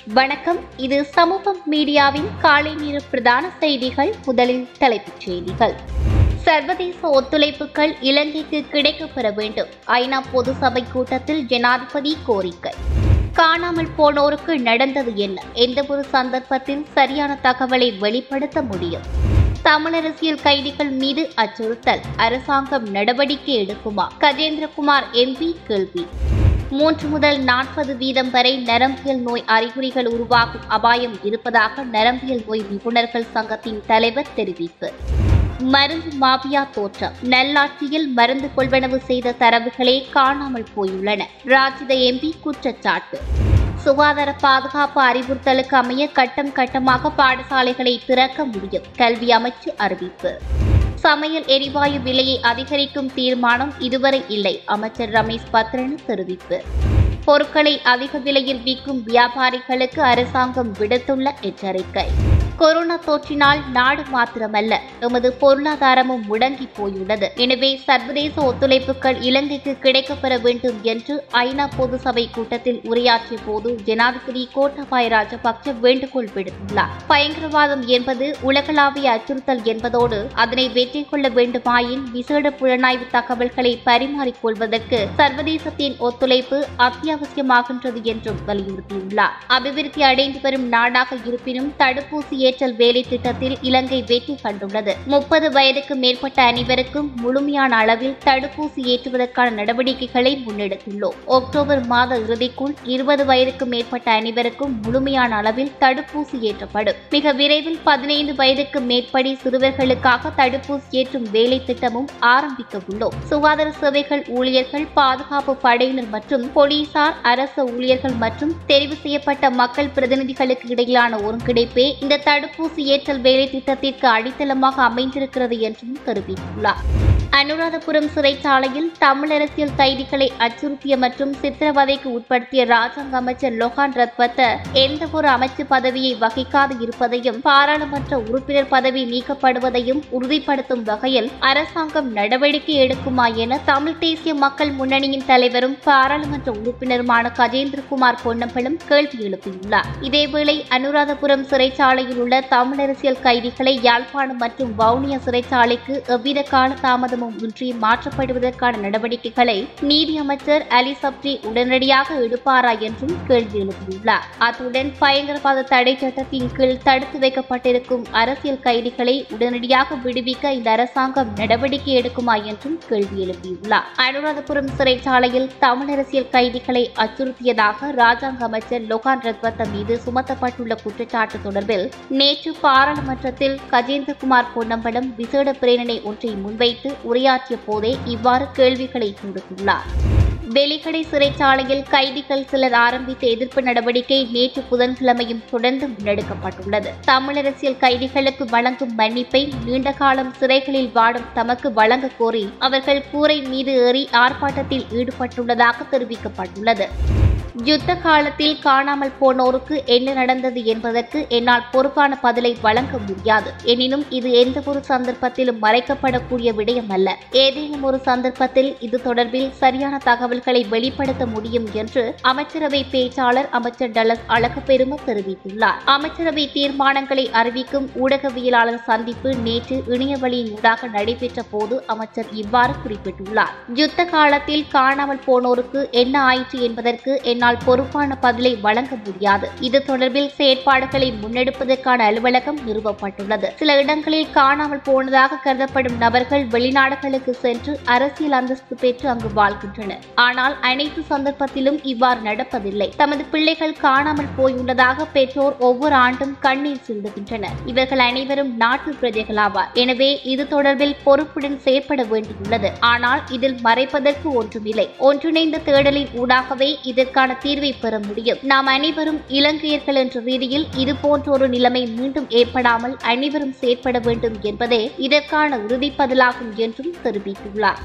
வணக்கம் இது சமூகம் மீடியாவின் காலை நேர பிரதான செய்திகள் முதலில் தலைப்புச் செய்திகள் சர்வதேச ஒத்துழைப்புகள் இலங்கைக்கு கிடைக்கப்பெற வேண்டும் ஐநா பொது சபை கூட்டத்தில் ஜனாதிபதி கோரிக்கை காணாமல் போனோருக்கு நடந்தது என்ன எந்தவொரு சந்தர்ப்பத்தில் சரியான தகவலை வெளிப்படுத்த முடியும் தமிழ் அரசியல் கைதிகள் மீது அச்சுறுத்தல் அரசாங்கம் நடவடிக்கை எடுக்குமா கஜேந்திரகுமார் எம்பி கேள்வி மூன்று முதல் நாற்பது வீதம் வரை நரம்பியல் நோய் அறிகுறிகள் உருவாகும் அபாயம் இருப்பதாக நரம்பியல் நோய் நிபுணர்கள் சங்கத்தின் தலைவர் தெரிவிப்பு மருந்து மாபியா தோற்றம் நல்லாட்சியில் மருந்து கொள்வனவு செய்த தரவுகளே காணாமல் போயுள்ளன ராஜித எம்பி குற்றச்சாட்டு சுகாதார பாதுகாப்பு அறிவுறுத்தலுக்கு அமைய கட்டம் கட்டமாக பாடசாலைகளை திறக்க முடியும் கல்வி அமைச்சு அறிவிப்பு சமையல் எரிவாயு விலையை அதிகரிக்கும் தீர்மானம் இதுவரை இல்லை அமைச்சர் ரமேஷ் பத்ரன் தெரிவிப்பு பொருட்களை அதிக விலையில் விற்கும் வியாபாரிகளுக்கு அரசாங்கம் விடுத்துள்ள எச்சரிக்கை கொரோனா தொற்றினால் நாடு மாத்திரமல்ல எமது பொருளாதாரமும் முடங்கி போயுள்ளது எனவே சர்வதேச ஒத்துழைப்புகள் இலங்கைக்கு கிடைக்கப்பெற வேண்டும் என்று ஐநா பொது சபை கூட்டத்தில் உரையாற்றிய போது ஜனாதிபதி கோட்டாபாய ராஜபக்ச வேண்டுகோள் விடுத்துள்ளார் பயங்கரவாதம் என்பது உலகளாவிய அச்சுறுத்தல் என்பதோடு அதனை வெற்றி கொள்ள வேண்டுமாயின் விசேட புலனாய்வு தகவல்களை பரிமாறிக்கொள்வதற்கு சர்வதேசத்தின் ஒத்துழைப்பு அத்தியாவசியமாகின்றது என்றும் வலியுறுத்தியுள்ளார் அபிவிருத்தி அடைந்து வரும் நாடாக இருப்பினும் தடுப்பூசி ஏற்றல் வேலை திட்டத்தில் இலங்கை வெற்றி கண்டுள்ளது முப்பது வயதுக்கு மேற்பட்ட அனைவருக்கும் முழுமையான அளவில் தடுப்பூசி ஏற்றுவதற்கான நடவடிக்கைகளை முன்னெடுத்துள்ளோம் அக்டோபர் மாத இறுதிக்குள் இருபது வயதுக்கு மேற்பட்ட அனைவருக்கும் முழுமையான அளவில் தடுப்பூசி ஏற்றப்படும் மிக விரைவில் பதினைந்து வயதுக்கு மேற்படி சிறுவர்களுக்காக தடுப்பூசி ஏற்றும் வேலை திட்டமும் ஆரம்பிக்க உள்ளோம் சுகாதார சேவைகள் ஊழியர்கள் பாதுகாப்பு படையினர் மற்றும் போலீசார் அரசு ஊழியர்கள் மற்றும் தெரிவு செய்யப்பட்ட மக்கள் பிரதிநிதிகளுக்கு இடையிலான ஒருங்கிணைப்பே இந்த தடுப்பூசி ஏற்றல் வேலை திட்டத்திற்கு அடித்தளமாக அமைந்திருக்கிறது என்றும் தெரிவித்துள்ளார் அனுராதபுரம் சிறைச்சாலையில் தமிழ் அரசியல் கைதிகளை அச்சுறுத்திய மற்றும் சித்திரவதைக்கு உட்படுத்திய ராஜாங்க அமைச்சர் லொஹான் ரத்வத்த எந்த ஒரு அமைச்சு பதவியை வகிக்காது இருப்பதையும் பாராளுமன்ற உறுப்பினர் பதவி நீக்கப்படுவதையும் உறுதிப்படுத்தும் வகையில் அரசாங்கம் நடவடிக்கை எடுக்குமா என தமிழ் தேசிய மக்கள் முன்னணியின் தலைவரும் பாராளுமன்ற உறுப்பினருமான கஜேந்திரகுமார் பொன்னம்பலம் கேள்வி எழுப்பியுள்ளார் இதேவேளை அனுராதபுரம் சிறைச்சாலையில் உள்ள தமிழ் அரசியல் கைதிகளை யாழ்ப்பாணம் மற்றும் வவுனியா சிறைச்சாலைக்கு எவ்வித கால தாமதமும் இன்றி மாற்றப்படுவதற்கான நடவடிக்கைகளை நீதி அமைச்சர் அலி சப்ரி உடனடியாக எடுப்பாரா என்றும் கேள்வி எழுப்பியுள்ளார் அத்துடன் பயங்கரவாத தடை சட்டத்தின் கீழ் தடுத்து வைக்கப்பட்டிருக்கும் அரசியல் கைதிகளை உடனடியாக விடுவிக்க இந்த அரசாங்கம் நடவடிக்கை எடுக்குமா என்றும் கேள்வி எழுப்பியுள்ளார் அனுராதபுரம் சிறைச்சாலையில் தமிழ் அரசியல் கைதிகளை அச்சுறுத்தியதாக ராஜாங்க அமைச்சர் லொகான் ரத்வத்த மீது சுமத்தப்பட்டுள்ள குற்றச்சாட்டு தொடர்பில் நேற்று பாராளுமன்றத்தில் கஜேந்திரகுமார் பொன்னம்பலம் விசேட பிரேரணை ஒன்றை முன்வைத்து உரையாற்றிய போதே இவ்வாறு கேள்விகளை தொடுத்துள்ளார் வெலிகடை சிறைச்சாலையில் கைதிகள் சிலர் ஆரம்பித்த எதிர்ப்பு நடவடிக்கை நேற்று புதன்கிழமையும் தொடர்ந்து முன்னெடுக்கப்பட்டுள்ளது தமிழ் அரசியல் கைதிகளுக்கு வழங்கும் மன்னிப்பை நீண்ட காலம் சிறைகளில் வாடும் தமக்கு வழங்க கோரி அவர்கள் கூரை மீது ஏறி ஆர்ப்பாட்டத்தில் ஈடுபட்டுள்ளதாக தெரிவிக்கப்பட்டுள்ளது யுத்த காலத்தில் காணாமல் போனோருக்கு என்ன நடந்தது என்பதற்கு என்னால் பொறுப்பான பதிலை வழங்க முடியாது எனினும் இது எந்த ஒரு சந்தர்ப்பத்திலும் மறைக்கப்படக்கூடிய விடயம் அல்ல ஏதேனும் ஒரு சந்தர்ப்பத்தில் இது தொடர்பில் சரியான தகவல்களை வெளிப்படுத்த முடியும் என்று அமைச்சரவை பேச்சாளர் அமைச்சர் டலஸ் அழகப்பெரும தெரிவித்துள்ளார் அமைச்சரவை தீர்மானங்களை அறிவிக்கும் ஊடகவியலாளர் சந்திப்பு நேற்று இணையவழியின் ஊடாக நடைபெற்ற போது அமைச்சர் இவ்வாறு குறிப்பிட்டுள்ளார் யுத்த காலத்தில் காணாமல் போனோருக்கு என்ன ஆயிற்று என்பதற்கு என்னால் பொறுப்பான பதிலை வழங்க முடியாது இது தொடர்பில் செயற்பாடுகளை முன்னெடுப்பதற்கான அலுவலகம் நிறுவப்பட்டுள்ளது சில இடங்களில் காணாமல் போனதாக கருதப்படும் நபர்கள் வெளிநாடுகளுக்கு சென்று அரசியல் அந்தஸ்து பெற்று அங்கு வாழ்கின்றனர் ஆனால் அனைத்து சந்தர்ப்பத்திலும் இவ்வாறு நடப்பதில்லை தமது பிள்ளைகள் காணாமல் போயுள்ளதாக பெற்றோர் ஒவ்வொரு ஆண்டும் கண்ணீர் சிந்துகின்றனர் இவர்கள் அனைவரும் நாட்டு பிரஜைகளாவார் எனவே இது தொடர்பில் பொறுப்புடன் செயற்பட வேண்டியுள்ளது ஆனால் இதில் மறைப்பதற்கு ஒன்றுமில்லை ஒன்றிணைந்த தேடலின் ஊடாகவே இதற்கான தீர்வை பெற முடியும் நாம் அனைவரும் இலங்கையர்கள் என்ற ரீதியில் இது போன்ற ஒரு நிலைமை மீண்டும் ஏற்படாமல் அனைவரும் செயற்பட வேண்டும் என்பதே இதற்கான உறுதிப்பதிலாகும் என்றும் தெரிவித்துள்ளார்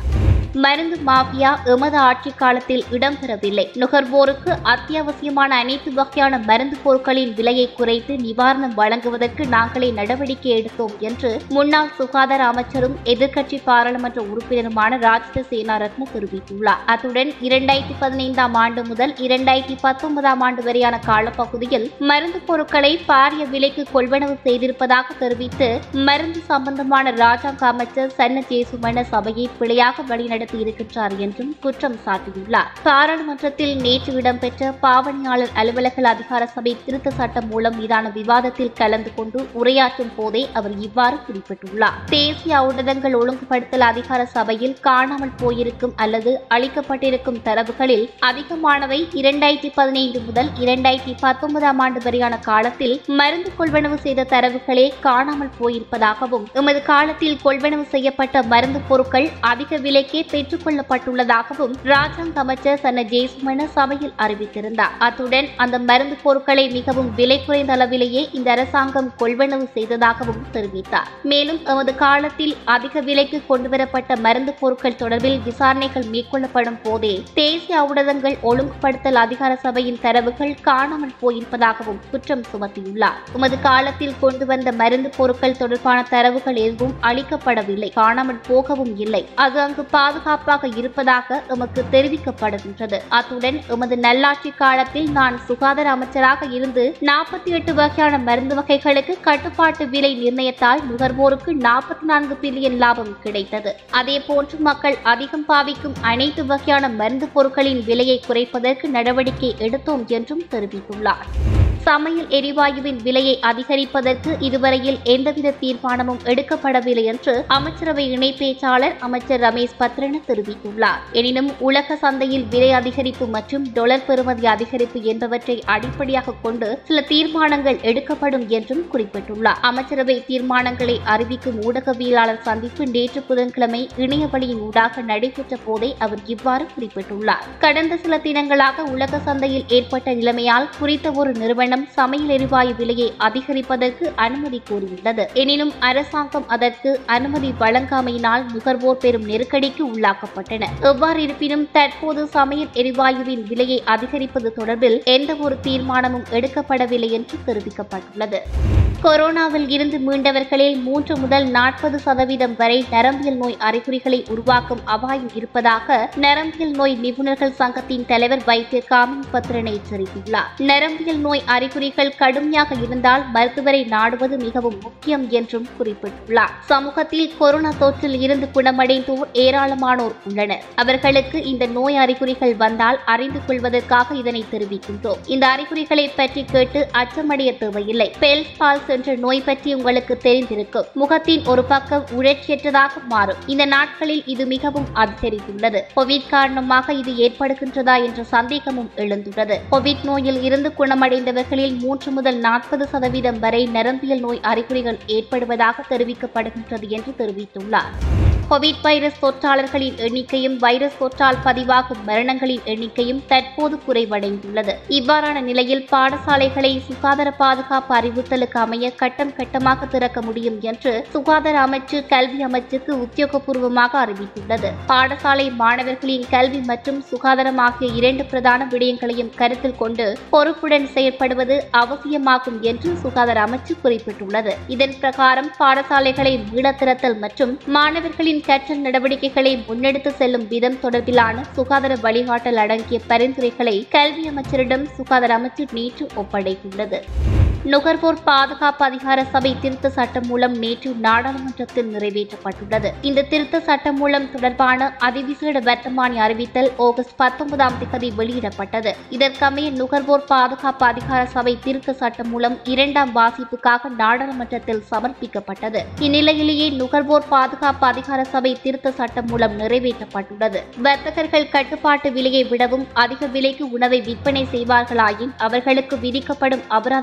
மருந்து மாஃபியா எமது ஆட்சி காலத்தில் இடம்பெறவில்லை நுகர்வோருக்கு அத்தியாவசியமான அனைத்து வகையான மருந்து பொருட்களின் விலையை குறைத்து நிவாரணம் வழங்குவதற்கு நாங்களே நடவடிக்கை எடுத்தோம் என்று முன்னாள் சுகாதார அமைச்சரும் எதிர்க்கட்சி பாராளுமன்ற உறுப்பினருமான ராஜித சேனாரத்ன தெரிவித்துள்ளார் அத்துடன் இரண்டாயிரத்தி பதினைந்தாம் ஆண்டு முதல் இரண்டாயிரத்தி பத்தொன்பதாம் ஆண்டு வரையான காலப்பகுதியில் மருந்து பொருட்களை பாரிய விலைக்கு கொள்வனவு செய்திருப்பதாக தெரிவித்து மருந்து சம்பந்தமான ராஜாங்க அமைச்சர் சன்ன ஜேசுமன சபையை பிழையாக வழிநடத்தி இருக்கின்றார் என்றும் குற்றம் சாட்டியுள்ளார் பாராளுமன்றத்தில் நேற்று இடம்பெற்ற பாவனையாளர் அலுவலக அதிகார சபை திருத்த சட்டம் மூலம் மீதான விவாதத்தில் கலந்து கொண்டு உரையாற்றும் போதே அவர் இவ்வாறு குறிப்பிட்டுள்ளார் தேசிய ஊடகங்கள் ஒழுங்குபடுத்தல் அதிகார சபையில் காணாமல் போயிருக்கும் அல்லது அளிக்கப்பட்டிருக்கும் தரவுகளில் அதிகமானவை இரண்டாயிரத்தி பதினைந்து முதல் இரண்டாயிரத்தி பத்தொன்பதாம் ஆண்டு வரையான காலத்தில் மருந்து கொள்வனவு செய்த தரவுகளே காணாமல் போயிருப்பதாகவும் எமது காலத்தில் கொள்வனவு செய்யப்பட்ட மருந்து பொருட்கள் அதிக விலைக்கே பெற்றுக் கொள்ளப்பட்டுள்ளதாகவும் ராஜாங்க அமைச்சர் சன்ன ஜெயசுமன சபையில் அறிவித்திருந்தார் அத்துடன் அந்த மருந்து பொருட்களை மிகவும் விலை குறைந்த அளவிலேயே இந்த அரசாங்கம் கொள்வனவு செய்ததாகவும் தெரிவித்தார் மேலும் எமது காலத்தில் அதிக விலைக்கு கொண்டுவரப்பட்ட மருந்து பொருட்கள் தொடர்பில் விசாரணைகள் மேற்கொள்ளப்படும் போதே தேசிய ஊடகங்கள் ஒழுங்குபடுத்தல் அதிகார சபையின் தரவுகள் காணாமல் போயிருப்பதாகவும் குற்றம் சுமத்தியுள்ளார் உமது காலத்தில் கொண்டு வந்த மருந்து பொருட்கள் தொடர்பான தரவுகள் எதுவும் அளிக்கப்படவில்லை காணாமல் போகவும் இல்லை அது அங்கு பாதுகாப்பாக இருப்பதாக எமக்கு தெரிவிக்கப்படுகின்றது அத்துடன் எமது நல்லாட்சி காலத்தில் நான் சுகாதார அமைச்சராக இருந்து நாற்பத்தி எட்டு வகையான மருந்து வகைகளுக்கு கட்டுப்பாட்டு விலை நிர்ணயத்தால் நுகர்வோருக்கு நாற்பத்தி நான்கு பில்லியன் லாபம் கிடைத்தது அதே போன்று மக்கள் அதிகம் பாவிக்கும் அனைத்து வகையான மருந்து பொருட்களின் விலையை குறைப்பதற்கு நடவடிக்கை எடுத்தோம் என்றும் தெரிவித்துள்ளார் சமையல் எரிவாயுவின் விலையை அதிகரிப்பதற்கு இதுவரையில் எந்தவித தீர்மானமும் எடுக்கப்படவில்லை என்று அமைச்சரவை இணை பேச்சாளர் அமைச்சர் ரமேஷ் பத்ரன தெரிவித்துள்ளார் எனினும் உலக சந்தையில் விலை அதிகரிப்பு மற்றும் டொலர் பெறுமதி அதிகரிப்பு என்பவற்றை அடிப்படையாக கொண்டு சில தீர்மானங்கள் எடுக்கப்படும் என்றும் குறிப்பிட்டுள்ளார் அமைச்சரவை தீர்மானங்களை அறிவிக்கும் ஊடகவியலாளர் சந்திப்பு நேற்று புதன்கிழமை இணைய வழியின் ஊடாக நடைபெற்ற போதே அவர் இவ்வாறு குறிப்பிட்டுள்ளார் கடந்த சில தினங்களாக உலக சந்தையில் ஏற்பட்ட நிலைமையால் குறித்த ஒரு நிறுவனம் சமையல் எரிவாயு விலையை அதிகரிப்பதற்கு அனுமதி கோரியுள்ளது எனினும் அரசாங்கம் அதற்கு அனுமதி வழங்காமையினால் நுகர்வோர் பெரும் நெருக்கடிக்கு உள்ளாக்கப்பட்டனர் எவ்வாறு இருப்பினும் தற்போது சமையல் எரிவாயுவின் விலையை அதிகரிப்பது தொடர்பில் எந்த ஒரு தீர்மானமும் எடுக்கப்படவில்லை என்று தெரிவிக்கப்பட்டுள்ளது கொரோனாவில் இருந்து மீண்டவர்களில் மூன்று முதல் நாற்பது சதவீதம் வரை நரம்பியல் நோய் அறிகுறிகளை உருவாக்கும் அபாயம் இருப்பதாக நரம்பியல் நோய் நிபுணர்கள் சங்கத்தின் தலைவர் வைத்திய காமினி பத்ரன் எச்சரித்துள்ளார் நரம்பியல் நோய் அறிகுறிகள் கடுமையாக இருந்தால் மருத்துவரை நாடுவது மிகவும் முக்கியம் என்றும் குறிப்பிட்டுள்ளார் சமூகத்தில் கொரோனா தொற்றில் இருந்து குணமடைந்தோர் ஏராளமானோர் உள்ளனர் அவர்களுக்கு இந்த நோய் அறிகுறிகள் வந்தால் அறிந்து கொள்வதற்காக இதனை தெரிவிக்கின்றோம் இந்த அறிகுறிகளை பற்றி கேட்டு அச்சமடைய தேவையில்லை பெல்ஸ் பால்ஸ் என்ற நோய் பற்றி உங்களுக்கு தெரிந்திருக்கும் முகத்தின் ஒரு பக்கம் உணர்ச்சியற்றதாக மாறும் இந்த நாட்களில் இது மிகவும் அதிகரித்துள்ளது கோவிட் காரணமாக இது ஏற்படுகின்றதா என்ற சந்தேகமும் எழுந்துள்ளது கோவிட் நோயில் இருந்து குணமடைந்தவர்களில் மூன்று முதல் நாற்பது சதவீதம் வரை நரம்பியல் நோய் அறிகுறிகள் ஏற்படுவதாக தெரிவிக்கப்படுகின்றது என்று தெரிவித்துள்ளார் கோவிட் வைரஸ் தொற்றாளர்களின் எண்ணிக்கையும் வைரஸ் தொற்றால் பதிவாகும் மரணங்களின் எண்ணிக்கையும் தற்போது குறைவடைந்துள்ளது இவ்வாறான நிலையில் பாடசாலைகளை சுகாதார பாதுகாப்பு அறிவுறுத்தலுக்கு அமைய கட்டம் கட்டமாக திறக்க முடியும் என்று சுகாதார அமைச்சு கல்வி அமைச்சுக்கு உத்தியோகபூர்வமாக அறிவித்துள்ளது பாடசாலை மாணவர்களின் கல்வி மற்றும் சுகாதாரம் ஆகிய இரண்டு பிரதான விடயங்களையும் கருத்தில் கொண்டு பொறுப்புடன் செயற்படுவது அவசியமாகும் என்று சுகாதார அமைச்சு குறிப்பிட்டுள்ளது இதன் பிரகாரம் பாடசாலைகளை மீளத்திறத்தல் மற்றும் மாணவர்களின் கற்றல் நடவடிக்கைகளை முன்னெடுத்து செல்லும் விதம் தொடர்பிலான சுகாதார வழிகாட்டல் அடங்கிய பரிந்துரைகளை கல்வி அமைச்சரிடம் சுகாதார அமைச்சு நேற்று ஒப்படைத்துள்ளது நுகர்வோர் பாதுகாப்பு அதிகார சபை திருத்த சட்டம் மூலம் நேற்று நாடாளுமன்றத்தில் நிறைவேற்றப்பட்டுள்ளது இந்த திருத்த சட்டம் மூலம் தொடர்பான அதிவிசேட வர்த்தமானி அறிவித்தல் ஆகஸ்ட் பத்தொன்பதாம் தேதி வெளியிடப்பட்டது இதற்கமைய நுகர்வோர் பாதுகாப்பு அதிகார சபை திருத்த சட்டம் மூலம் இரண்டாம் வாசிப்புக்காக நாடாளுமன்றத்தில் சமர்ப்பிக்கப்பட்டது இந்நிலையிலேயே நுகர்வோர் பாதுகாப்பு அதிகார சபை திருத்த சட்டம் மூலம் நிறைவேற்றப்பட்டுள்ளது வர்த்தகர்கள் கட்டுப்பாட்டு விலையை விடவும் அதிக விலைக்கு உணவை விற்பனை செய்வார்களாயின் அவர்களுக்கு விதிக்கப்படும் அபராத தொகையை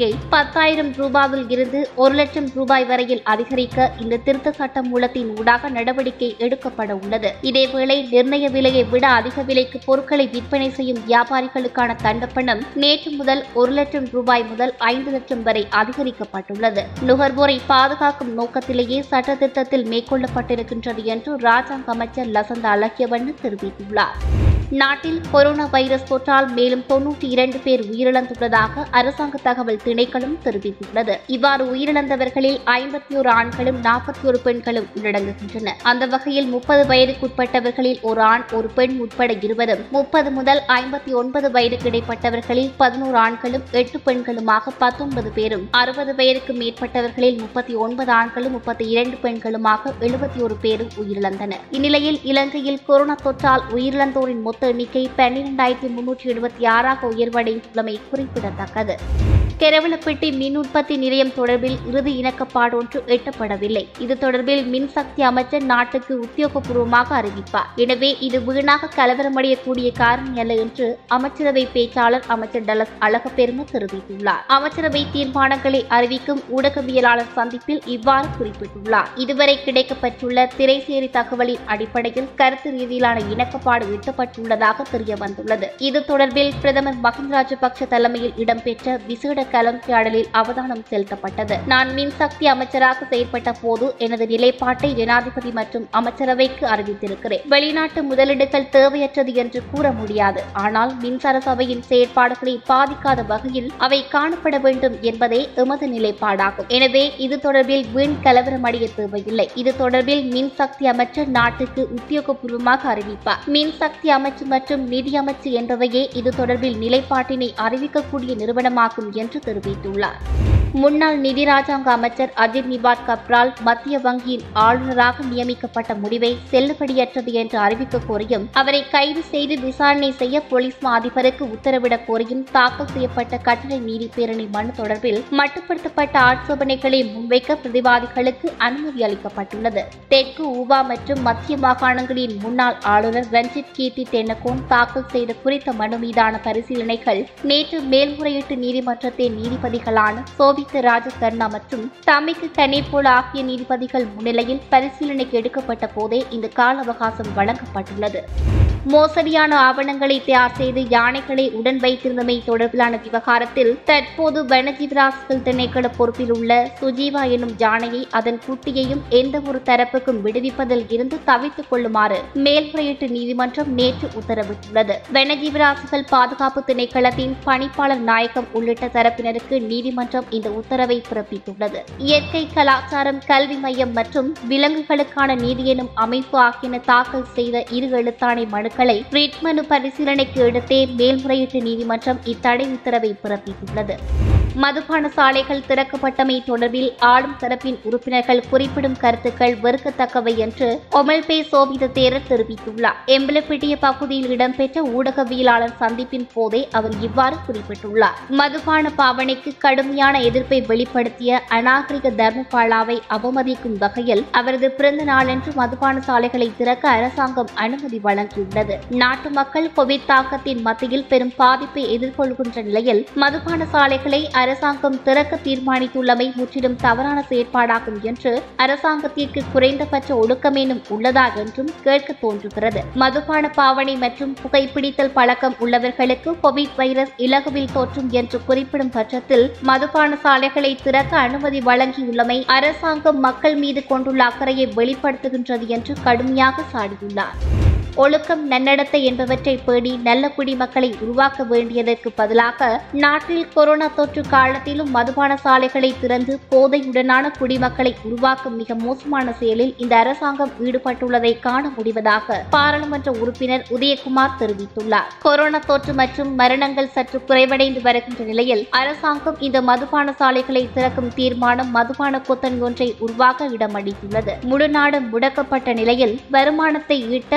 தொகையை பத்தாயிரம் ரூபாயில் இருந்து ஒரு லட்சம் ரூபாய் வரையில் அதிகரிக்க இந்த திருத்த சட்ட மூலத்தின் ஊடாக நடவடிக்கை எடுக்கப்பட உள்ளது இதேவேளை நிர்ணய விலையை விட அதிக விலைக்கு பொருட்களை விற்பனை செய்யும் வியாபாரிகளுக்கான தண்டப்பணம் நேற்று முதல் ஒரு லட்சம் ரூபாய் முதல் ஐந்து லட்சம் வரை அதிகரிக்கப்பட்டுள்ளது நுகர்வோரை பாதுகாக்கும் நோக்கத்திலேயே சட்ட திருத்தத்தில் மேற்கொள்ளப்பட்டிருக்கின்றது என்று ராஜாங்க அமைச்சர் லசந்த அழகியவண்ணு தெரிவித்துள்ளார் நாட்டில் கொரோனா வைரஸ் தொற்றால் மேலும் தொன்னூற்றி இரண்டு பேர் உயிரிழந்துள்ளதாக அரசாங்க தகவல் திணைக்களம் தெரிவித்துள்ளது இவ்வாறு உயிரிழந்தவர்களில் ஐம்பத்தி ஒரு ஆண்களும் நாற்பத்தி ஒரு பெண்களும் உள்ளடங்குகின்றன அந்த வகையில் முப்பது வயதுக்குட்பட்டவர்களில் ஒரு ஆண் ஒரு பெண் உட்பட இருவரும் முப்பது முதல் ஐம்பத்தி ஒன்பது வயதுக்கு இடைப்பட்டவர்களில் பதினோரு ஆண்களும் எட்டு பெண்களுமாக பத்தொன்பது பேரும் அறுபது வயதுக்கு மேற்பட்டவர்களில் முப்பத்தி ஒன்பது ஆண்களும் முப்பத்தி இரண்டு பெண்களுமாக எழுபத்தி ஒரு பேரும் உயிரிழந்தனர் இந்நிலையில் இலங்கையில் கொரோனா தொற்றால் உயிரிழந்தோரின் மொத்த எண்ணிக்கை பன்னிரெண்டாயிரத்தி முன்னூற்றி எழுபத்தி ஆறாக உயர்வடைந்துள்ளமை குறிப்பிடத்தக்கது கெரவலப்பட்டி மின் உற்பத்தி நிலையம் தொடர்பில் இறுதி இணக்கப்பாடு ஒன்று எட்டப்படவில்லை இது தொடர்பில் மின்சக்தி அமைச்சர் நாட்டுக்கு உத்தியோகபூர்வமாக அறிவிப்பார் எனவே இது வீணாக கலவரமடையக்கூடிய காரணி அல்ல என்று அமைச்சரவை பேச்சாளர் அமைச்சர் டலஸ் அழகப்பெரும தெரிவித்துள்ளார் அமைச்சரவை தீர்மானங்களை அறிவிக்கும் ஊடகவியலாளர் சந்திப்பில் இவ்வாறு குறிப்பிட்டுள்ளார் இதுவரை கிடைக்கப்பட்டுள்ள திரைசேரி தகவலின் அடிப்படையில் கருத்து ரீதியிலான இணக்கப்பாடு எட்டப்பட்டுள்ளதாக தெரிய வந்துள்ளது இது தொடர்பில் பிரதமர் மஹிந்த ராஜபக்ஷ தலைமையில் இடம்பெற்ற விசேட கலந்துரையாடலில் அவதானம் செலுத்தப்பட்டது நான் மின்சக்தி அமைச்சராக செயற்பட்ட போது எனது நிலைப்பாட்டை ஜனாதிபதி மற்றும் அமைச்சரவைக்கு அறிவித்திருக்கிறேன் வெளிநாட்டு முதலீடுகள் தேவையற்றது என்று கூற முடியாது ஆனால் மின்சார சபையின் செயற்பாடுகளை பாதிக்காத வகையில் அவை காணப்பட வேண்டும் என்பதே எமது நிலைப்பாடாகும் எனவே இது தொடர்பில் வீண் கலவரமடைய தேவையில்லை இது தொடர்பில் மின்சக்தி அமைச்சர் நாட்டுக்கு உத்தியோகபூர்வமாக அறிவிப்பார் மின்சக்தி அமைச்சு மற்றும் நிதி அமைச்சு என்பவையே இது தொடர்பில் நிலைப்பாட்டினை அறிவிக்கக்கூடிய நிறுவனமாகும் என்று தெரிவித்துள்ளார் முன்னாள் நிதி ராஜாங்க அமைச்சர் அஜித் நிபாட் கப்ரால் மத்திய வங்கியின் ஆளுநராக நியமிக்கப்பட்ட முடிவை செல்லுபடியற்றது என்று அறிவிக்க கோரியும் அவரை கைது செய்து விசாரணை செய்ய போலீஸ் மா அதிபருக்கு உத்தரவிடக் கோரியும் தாக்கல் செய்யப்பட்ட கட்டளை நீதி பேரணி மனு தொடர்பில் மட்டுப்படுத்தப்பட்ட ஆட்சேபனைகளை முன்வைக்க பிரதிவாதிகளுக்கு அனுமதி அளிக்கப்பட்டுள்ளது தெற்கு ஊவா மற்றும் மத்திய மாகாணங்களின் முன்னாள் ஆளுநர் ரஞ்சித் கீர்த்தி தென்னகோன் தாக்கல் செய்த குறித்த மனு மீதான பரிசீலனைகள் நேற்று மேல்முறையீட்டு நீதிமன்றத்தின் நீதிபதிகளான சோபித்த ராஜகர்ணா மற்றும் தமிக்கு கனேபோல் ஆகிய நீதிபதிகள் முன்னிலையில் பரிசீலனைக்கு எடுக்கப்பட்ட போதே இந்த கால அவகாசம் வழங்கப்பட்டுள்ளது மோசடியான ஆவணங்களை தயார் செய்து யானைகளை உடன் வைத்திருந்தமை தொடர்பிலான விவகாரத்தில் தற்போது வனஜீவராசிகள் திணைக்கள பொறுப்பில் உள்ள சுஜீவா எனும் யானையை அதன் குட்டியையும் எந்த ஒரு தரப்புக்கும் விடுவிப்பதில் இருந்து தவித்துக் கொள்ளுமாறு மேல்முறையீட்டு நீதிமன்றம் நேற்று உத்தரவிட்டுள்ளது வனஜீவராசிகள் பாதுகாப்பு திணைக்களத்தின் பணிப்பாளர் நாயகம் உள்ளிட்ட தரப்பினருக்கு நீதிமன்றம் இந்த உத்தரவை பிறப்பித்துள்ளது இயற்கை கலாச்சாரம் கல்வி மையம் மற்றும் விலங்குகளுக்கான நீதி எனும் அமைப்பு ஆகியன தாக்கல் செய்த இரு எழுத்தாணை மனுக்களை ரிட் மனு பரிசீலனைக்கு எடுத்தே மேல்முறையீட்டு நீதிமன்றம் இத்தடை உத்தரவை பிறப்பித்துள்ளது மதுபான சாலைகள் திறக்கப்பட்டமை தொடர்பில் ஆளும் தரப்பின் உறுப்பினர்கள் குறிப்பிடும் கருத்துக்கள் வெறுக்கத்தக்கவை என்று ஒமல்பே சோபித தேரர் தெரிவித்துள்ளார் எம்பலப்பிட்டிய பகுதியில் இடம்பெற்ற ஊடகவியலாளர் சந்திப்பின் போதே அவர் இவ்வாறு குறிப்பிட்டுள்ளார் மதுபான பாவனைக்கு கடுமையான எதிர்ப்பை வெளிப்படுத்திய அநாகரிக தர்மபாலாவை அவமதிக்கும் வகையில் அவரது பிறந்த நாளன்று மதுபான சாலைகளை திறக்க அரசாங்கம் அனுமதி வழங்கியுள்ளது நாட்டு மக்கள் கோவிட் தாக்கத்தின் மத்தியில் பெரும் பாதிப்பை எதிர்கொள்கின்ற நிலையில் மதுபான சாலைகளை அரசாங்கம் திறக்க தீர்மானித்துள்ளமை முற்றிலும் தவறான செயற்பாடாகும் என்று அரசாங்கத்திற்கு குறைந்தபட்ச ஒடுக்கமேனும் உள்ளதா என்றும் கேட்க தோன்றுகிறது மதுபான பாவனை மற்றும் புகைப்பிடித்தல் பழக்கம் உள்ளவர்களுக்கு கோவிட் வைரஸ் இலகுவில் தோற்றும் என்று குறிப்பிடும் பட்சத்தில் மதுபான சாலைகளை திறக்க அனுமதி வழங்கியுள்ளமை அரசாங்கம் மக்கள் மீது கொண்டுள்ள அக்கறையை வெளிப்படுத்துகின்றது என்று கடுமையாக சாடியுள்ளார் ஒழுக்கம் நன்னடத்தை என்பவற்றை பேணி நல்ல குடிமக்களை உருவாக்க வேண்டியதற்கு பதிலாக நாட்டில் கொரோனா தொற்று காலத்திலும் மதுபான சாலைகளை திறந்து போதையுடனான குடிமக்களை உருவாக்கும் மிக மோசமான செயலில் இந்த அரசாங்கம் ஈடுபட்டுள்ளதை காண முடிவதாக பாராளுமன்ற உறுப்பினர் உதயகுமார் தெரிவித்துள்ளார் கொரோனா தொற்று மற்றும் மரணங்கள் சற்று குறைவடைந்து வருகின்ற நிலையில் அரசாங்கம் இந்த மதுபான சாலைகளை திறக்கும் தீர்மானம் மதுபான கொத்தன் ஒன்றை உருவாக்க இடமளித்துள்ளது முழு நாடு முடக்கப்பட்ட நிலையில் வருமானத்தை ஈட்ட மதுபான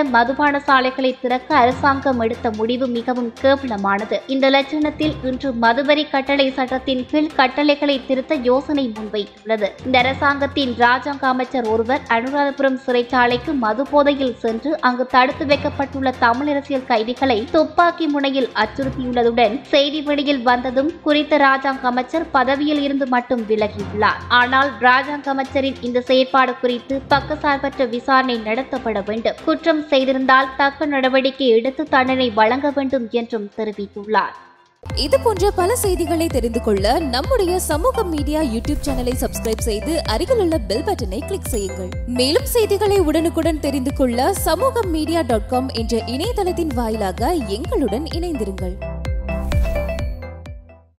மதுபான சாலைகளை திறக்க அரசாங்கம் எடுத்த முடிவு மிகவும் கேவலமானது இந்த லட்சணத்தில் இன்று மதுவரி கட்டளை சட்டத்தின் கீழ் கட்டளைகளை திருத்த யோசனை முன்வைத்துள்ளது இந்த அரசாங்கத்தின் ராஜாங்க அமைச்சர் ஒருவர் அனுராதபுரம் சிறைச்சாலைக்கு மது போதையில் சென்று அங்கு தடுத்து வைக்கப்பட்டுள்ள தமிழ் அரசியல் கைதிகளை துப்பாக்கி முனையில் அச்சுறுத்தியுள்ளதுடன் செய்தி வெளியில் வந்ததும் குறித்த ராஜாங்க அமைச்சர் பதவியில் இருந்து மட்டும் விலகியுள்ளார் ஆனால் ராஜாங்க அமைச்சரின் இந்த செயற்பாடு குறித்து பக்கசார்பற்ற விசாரணை நடத்தப்பட வேண்டும் குற்றம் செய்திருந்தால் தக்க நடவடிக்கை எடுத்து தண்டனை வழங்க வேண்டும் என்றும் தெரிவித்துள்ளார் இது போன்ற பல செய்திகளை தெரிந்து கொள்ள நம்முடைய சமூக மீடியா யூடியூப் சேனலை சப்ஸ்கிரைப் செய்து அருகிலுள்ள பெல் பட்டனை கிளிக் செய்யுங்கள் மேலும் செய்திகளை உடனுக்குடன் தெரிந்து கொள்ள சமூக மீடியா டாட் காம் என்ற இணையதளத்தின் வாயிலாக எங்களுடன் இணைந்திருங்கள்